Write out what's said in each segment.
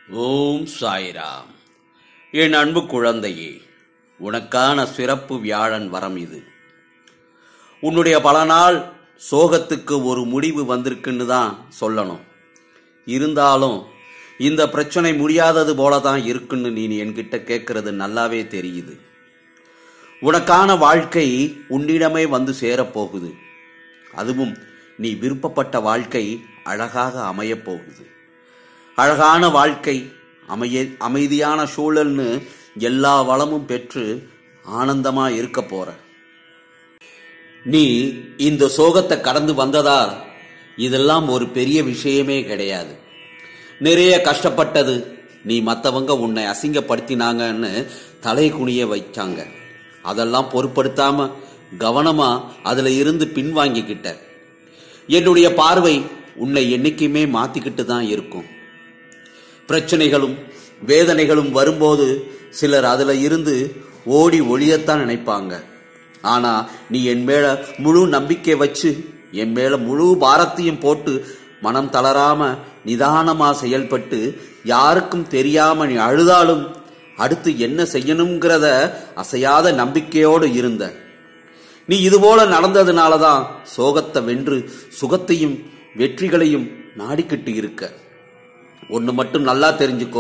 ஓம் சாய்ராம் என் அன்பு குழந்தையே உனக்கான சிறப்பு வியாழன் வரம் இது உன்னுடைய பல நாள் சோகத்துக்கு ஒரு முடிவு வந்திருக்குன்னு தான் சொல்லணும் இருந்தாலும் இந்த பிரச்சனை முடியாதது போல தான் இருக்குன்னு நீ என்கிட்ட கேட்கறது நல்லாவே தெரியுது உனக்கான வாழ்க்கை உன்னிடமே வந்து சேரப்போகுது அதுவும் நீ விருப்பப்பட்ட வாழ்க்கை அழகாக அமையப் போகுது அழகான வாழ்க்கை அமைய அமைதியான சூழல்னு எல்லா வளமும் பெற்று ஆனந்தமா இருக்க போற நீ இந்த சோகத்தை கடந்து வந்ததால் இதெல்லாம் ஒரு பெரிய விஷயமே கிடையாது நிறைய கஷ்டப்பட்டது நீ மற்றவங்க உன்னை அசிங்கப்படுத்தினாங்கன்னு தலை குனிய வைச்சாங்க அதெல்லாம் பொருட்படுத்தாம கவனமா அதுல இருந்து பின்வாங்கிக்கிட்ட என்னுடைய பார்வை உன்னை என்னைக்குமே மாத்திக்கிட்டு தான் இருக்கும் பிரச்சனைகளும் வேதனைகளும் வரும்போது சிலர் அதுல இருந்து ஓடி ஒளியத்தான் நினைப்பாங்க ஆனா நீ என் மேல முழு நம்பிக்கை வச்சு என் மேல முழு பாரத்தையும் போட்டு மனம் தளராம நிதானமா செயல்பட்டு யாருக்கும் தெரியாம நீ அழுதாலும் அடுத்து என்ன செய்யணுங்கிறத அசையாத நம்பிக்கையோடு இருந்த நீ இதுபோல நடந்ததுனால தான் சோகத்தை வென்று சுகத்தையும் வெற்றிகளையும் நாடிக்கிட்டு இருக்க ஒன்று மட்டும் நல்லா தெரிஞ்சுக்கோ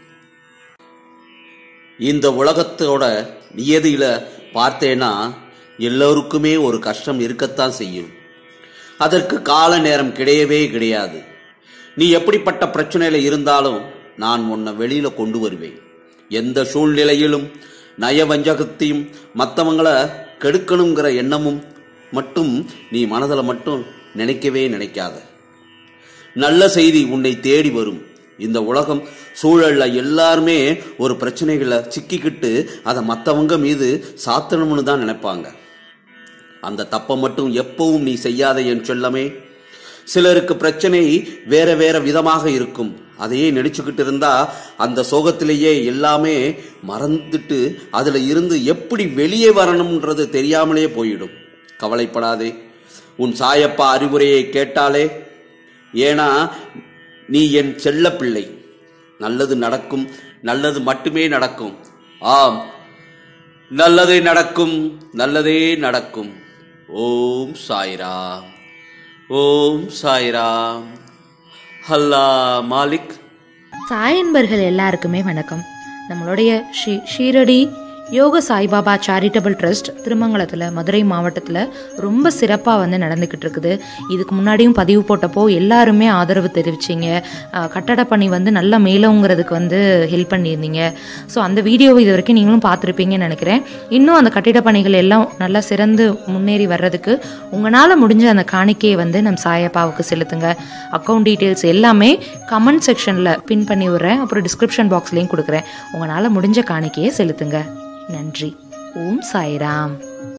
இந்த உலகத்தோட நியதியில பார்த்தேன்னா எல்லோருக்குமே ஒரு கஷ்டம் இருக்கத்தான் செய்யும் அதற்கு கால நேரம் கிடையவே கிடையாது நீ எப்படிப்பட்ட பிரச்சனையில இருந்தாலும் நான் உன்னை வெளியில கொண்டு வருவேன் எந்த சூழ்நிலையிலும் நயவஞ்சகத்தையும் மற்றவங்கள கெடுக்கணுங்கிற எண்ணமும் மட்டும் நீ மனதில் மட்டும் நினைக்கவே நினைக்காத நல்ல செய்தி உன்னை தேடி வரும் இந்த உலகம் சூழல்ல எல்லாருமே ஒரு பிரச்சனைகளை சிக்கிக்கிட்டு அதை மற்றவங்க மீது சாத்தணும்னு தான் நினைப்பாங்க அந்த தப்பை மட்டும் எப்பவும் நீ செய்யாத என் சொல்லமே சிலருக்கு பிரச்சனை வேற வேற விதமாக இருக்கும் அதையே நினைச்சுக்கிட்டு இருந்தா அந்த சோகத்திலேயே எல்லாமே மறந்துட்டு அதுல இருந்து எப்படி வெளியே வரணும்ன்றது தெரியாமலே போயிடும் கவலைப்படாதே உன் சாயப்பா அறிவுரையை கேட்டாலே ஏன்னா நீ என் செல்ல பிள்ளை நல்லது நடக்கும் நல்லது மட்டுமே நடக்கும் ஆம் நல்லதே நடக்கும் நல்லதே நடக்கும் ஓம் சாய்ராம் ஓம் சாய்ராம் ஹல்லா மாலிக் சாய் அன்பர்கள் எல்லாருக்குமே வணக்கம் நம்மளுடைய ஸ்ரீ ஷீரடி யோக சாய்பாபா சேரிட்டபிள் ட்ரஸ்ட் திருமங்கலத்தில் மதுரை மாவட்டத்தில் ரொம்ப சிறப்பாக வந்து நடந்துக்கிட்டு இருக்குது இதுக்கு முன்னாடியும் பதிவு போட்டப்போ எல்லாருமே ஆதரவு தெரிவிச்சிங்க அஹ், கட்டட பணி வந்து நல்லா மேலோங்கிறதுக்கு வந்து ஹெல்ப் பண்ணியிருந்தீங்க ஸோ அந்த வீடியோவை இது வரைக்கும் நீங்களும் பார்த்துருப்பீங்கன்னு நினைக்கிறேன் இன்னும் அந்த கட்டிட பணிகள் எல்லாம் நல்லா சிறந்து முன்னேறி வர்றதுக்கு உங்களால் முடிஞ்ச அந்த காணிக்கையை வந்து நம் சாயப்பாவுக்கு செலுத்துங்க அக்கௌண்ட் டீட்டெயில்ஸ் எல்லாமே கமெண்ட் செக்ஷனில் பின் பண்ணி விடுறேன் அப்புறம் டிஸ்கிரிப்ஷன் பாக்ஸ்லேயும் கொடுக்குறேன் உங்களால் முடிஞ்ச காணிக்கையை செலுத்துங்க நன்றி ஓம் சாய்ராம்